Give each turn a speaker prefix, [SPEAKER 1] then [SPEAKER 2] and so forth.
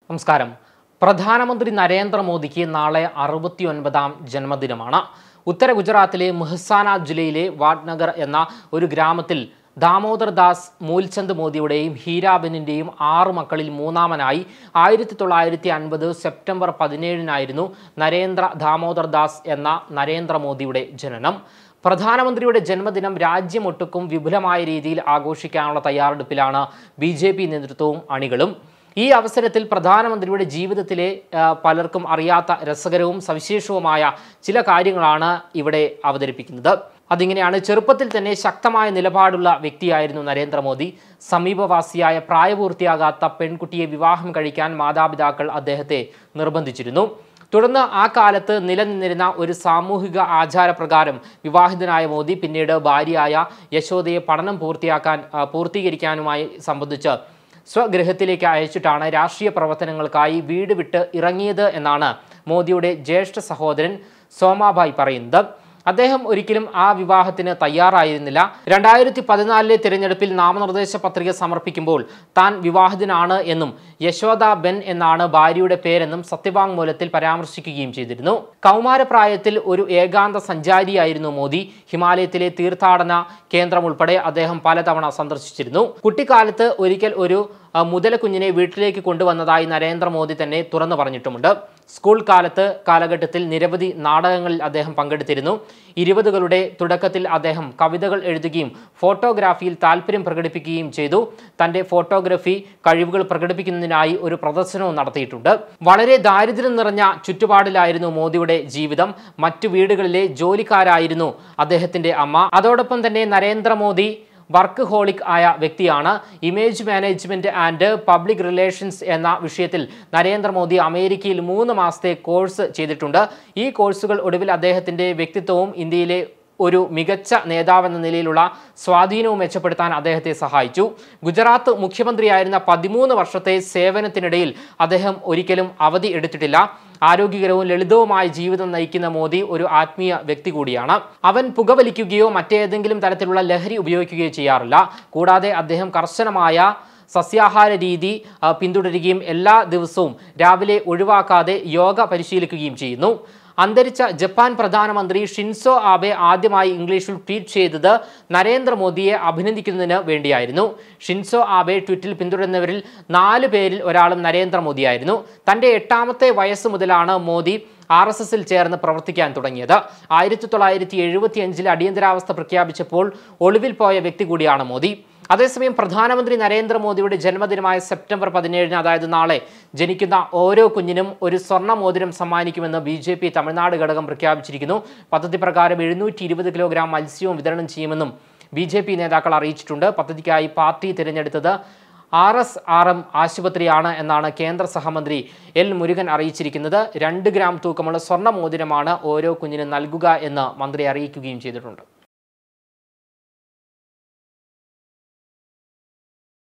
[SPEAKER 1] നമസ്കാരം പ്രധാനമന്ത്രി നരേന്ദ്രമോദിക്ക് നാളെ അറുപത്തിയൊൻപതാം ജന്മദിനമാണ് ഉത്തര ഗുജറാത്തിലെ മെഹ്സാന ജില്ലയിലെ വാഡ്നഗർ എന്ന ഒരു ഗ്രാമത്തിൽ ദാമോദർ ദാസ് മൂൽചന്ദ് മോദിയുടെയും ഹീരാബെന്നിൻ്റെയും ആറ് മക്കളിൽ മൂന്നാമനായി ആയിരത്തി തൊള്ളായിരത്തി അൻപത് സെപ്റ്റംബർ പതിനേഴിനായിരുന്നു നരേന്ദ്ര ദാമോദർ ദാസ് എന്ന നരേന്ദ്രമോദിയുടെ ജനനം പ്രധാനമന്ത്രിയുടെ ജന്മദിനം രാജ്യമൊട്ടുക്കും വിപുലമായ രീതിയിൽ ആഘോഷിക്കാനുള്ള തയ്യാറെടുപ്പിലാണ് ബി ജെ പി നേതൃത്വവും അണികളും ഈ അവസരത്തിൽ പ്രധാനമന്ത്രിയുടെ ജീവിതത്തിലെ ആ, പലർക്കും അറിയാത്ത രസകരവും സവിശേഷവുമായ ചില കാര്യങ്ങളാണ് ഇവിടെ അവതരിപ്പിക്കുന്നത് അതിങ്ങനെയാണ് ചെറുപ്പത്തിൽ തന്നെ ശക്തമായ നിലപാടുള്ള വ്യക്തിയായിരുന്നു നരേന്ദ്രമോദി സമീപവാസിയായ പ്രായപൂർത്തിയാകാത്ത പെൺകുട്ടിയെ വിവാഹം കഴിക്കാൻ മാതാപിതാക്കൾ അദ്ദേഹത്തെ നിർബന്ധിച്ചിരുന്നു തുടർന്ന് ആ കാലത്ത് നിലനിന്നിരുന്ന ഒരു സാമൂഹിക ആചാരപ്രകാരം വിവാഹിതനായ മോദി പിന്നീട് ഭാര്യയായ യശോദയെ പഠനം പൂർത്തിയാക്കാൻ ആ, പൂർത്തീകരിക്കാനുമായി സംബന്ധിച്ച് സ്വഗൃഹത്തിലേക്ക് അയച്ചിട്ടാണ് രാഷ്ട്രീയ പ്രവർത്തനങ്ങൾക്കായി വീട് വിട്ട് ഇറങ്ങിയത് എന്നാണ് മോദിയുടെ ജ്യേഷ്ഠ സഹോദരൻ സോമാഭായ് പറയുന്നത് അദ്ദേഹം ഒരിക്കലും ആ വിവാഹത്തിന് തയ്യാറായിരുന്നില്ല രണ്ടായിരത്തി പതിനാലിലെ തിരഞ്ഞെടുപ്പിൽ നാമനിർദ്ദേശ പത്രിക സമർപ്പിക്കുമ്പോൾ താൻ വിവാഹിതനാണ് എന്നും യശോദ ബെൻ എന്നാണ് ഭാര്യയുടെ പേരെന്നും സത്യവാങ്മൂലത്തിൽ പരാമർശിക്കുകയും ചെയ്തിരുന്നു കൗമാരപ്രായത്തിൽ ഒരു ഏകാന്ത സഞ്ചാരിയായിരുന്നു മോദി ഹിമാലയത്തിലെ തീർത്ഥാടന കേന്ദ്രം ഉൾപ്പെടെ അദ്ദേഹം പലതവണ സന്ദർശിച്ചിരുന്നു കുട്ടിക്കാലത്ത് ഒരിക്കൽ ഒരു ആ, മുതലക്കുഞ്ഞിനെ വീട്ടിലേക്ക് കൊണ്ടുവന്നതായി നരേന്ദ്രമോദി തന്നെ തുറന്നു പറഞ്ഞിട്ടുമുണ്ട് സ്കൂൾ കാലത്ത് കാലഘട്ടത്തിൽ നിരവധി നാടകങ്ങളിൽ അദ്ദേഹം പങ്കെടുത്തിരുന്നു ഇരുപതുകളുടെ തുടക്കത്തിൽ അദ്ദേഹം കവിതകൾ എഴുതുകയും ഫോട്ടോഗ്രാഫിയിൽ താല്പര്യം പ്രകടിപ്പിക്കുകയും ചെയ്തു തൻ്റെ ഫോട്ടോഗ്രാഫി കഴിവുകൾ പ്രകടിപ്പിക്കുന്നതിനായി ഒരു പ്രദർശനവും നടത്തിയിട്ടുണ്ട് വളരെ ദാരിദ്ര്യം നിറഞ്ഞ ചുറ്റുപാടിലായിരുന്നു മോദിയുടെ ജീവിതം മറ്റു വീടുകളിലെ ജോലിക്കാരായിരുന്നു അദ്ദേഹത്തിൻ്റെ അമ്മ അതോടൊപ്പം തന്നെ നരേന്ദ്രമോദി വർക്ക് ഹോളിക് ആയ വ്യക്തിയാണ് image management and public relations എന്ന വിഷയത്തിൽ നരേന്ദ്രമോദി അമേരിക്കയിൽ മൂന്ന് മാസത്തെ കോഴ്സ് ചെയ്തിട്ടുണ്ട് ഈ കോഴ്സുകൾ ഒടുവിൽ അദ്ദേഹത്തിന്റെ വ്യക്തിത്വവും ഇന്ത്യയിലെ ഒരു മികച്ച നേതാവെന്ന നിലയിലുള്ള സ്വാധീനവും മെച്ചപ്പെടുത്താൻ അദ്ദേഹത്തെ സഹായിച്ചു ഗുജറാത്ത് മുഖ്യമന്ത്രിയായിരുന്ന പതിമൂന്ന് വർഷത്തെ സേവനത്തിനിടയിൽ അദ്ദേഹം ഒരിക്കലും അവധി എടുത്തിട്ടില്ല ആരോഗ്യകരവും ലളിതവുമായ ജീവിതം നയിക്കുന്ന മോദി ഒരു ആത്മീയ വ്യക്തി കൂടിയാണ് അവൻ പുകവലിക്കുകയോ മറ്റേതെങ്കിലും തരത്തിലുള്ള ലഹരി ഉപയോഗിക്കുകയോ ചെയ്യാറില്ല കൂടാതെ അദ്ദേഹം കർശനമായ സസ്യാഹാര രീതി ആ, പിന്തുടരുകയും എല്ലാ ദിവസവും രാവിലെ ഒഴിവാക്കാതെ യോഗ പരിശീലിക്കുകയും ചെയ്യുന്നു അന്തരിച്ച ജപ്പാൻ പ്രധാനമന്ത്രി ഷിൻസോ ആബെ ആദ്യമായി ഇംഗ്ലീഷിൽ ട്വീറ്റ് ചെയ്തത് നരേന്ദ്രമോദിയെ അഭിനന്ദിക്കുന്നതിന് വേണ്ടിയായിരുന്നു ഷിൻസോ ആബെ ട്വിറ്റിൽ പിന്തുടരുന്നവരിൽ നാല് പേരിൽ ഒരാളും നരേന്ദ്രമോദിയായിരുന്നു തൻ്റെ എട്ടാമത്തെ വയസ്സ് മുതലാണ് മോദി ആർ എസ് എസിൽ ചേർന്ന് പ്രവർത്തിക്കാൻ തുടങ്ങിയത് ആയിരത്തി തൊള്ളായിരത്തി എഴുപത്തി അഞ്ചിൽ അടിയന്തരാവസ്ഥ പ്രഖ്യാപിച്ചപ്പോൾ ഒളിവിൽ പോയ വ്യക്തി കൂടിയാണ് മോദി അതേസമയം പ്രധാനമന്ത്രി നരേന്ദ്രമോദിയുടെ ജന്മദിനമായ സെപ്റ്റംബർ പതിനേഴിന് അതായത് നാളെ ജനിക്കുന്ന ഓരോ കുഞ്ഞിനും ഒരു സ്വർണ്ണ മോതിരം സമ്മാനിക്കുമെന്ന് ബി ജെ പി തമിഴ്നാട് ഘടകം പ്രഖ്യാപിച്ചിരിക്കുന്നു പദ്ധതി പ്രകാരം എഴുന്നൂറ്റി ഇരുപത് കിലോഗ്രാം മത്സ്യവും വിതരണം ചെയ്യുമെന്നും ബി ജെ പി നേതാക്കൾ അറിയിച്ചിട്ടുണ്ട് പദ്ധതിക്കായി പാർട്ടി തിരഞ്ഞെടുത്തത് ആർ എസ് ആർ എം ആശുപത്രിയാണ് എന്നാണ് കേന്ദ്ര സഹമന്ത്രി എൽ മുരുകൻ അറിയിച്ചിരിക്കുന്നത് രണ്ട് ഗ്രാം തൂക്കമുള്ള സ്വർണ്ണ മോതിരമാണ് ഓരോ കുഞ്ഞിനും നൽകുക എന്ന് മന്ത്രി അറിയിക്കുകയും ചെയ്തിട്ടുണ്ട്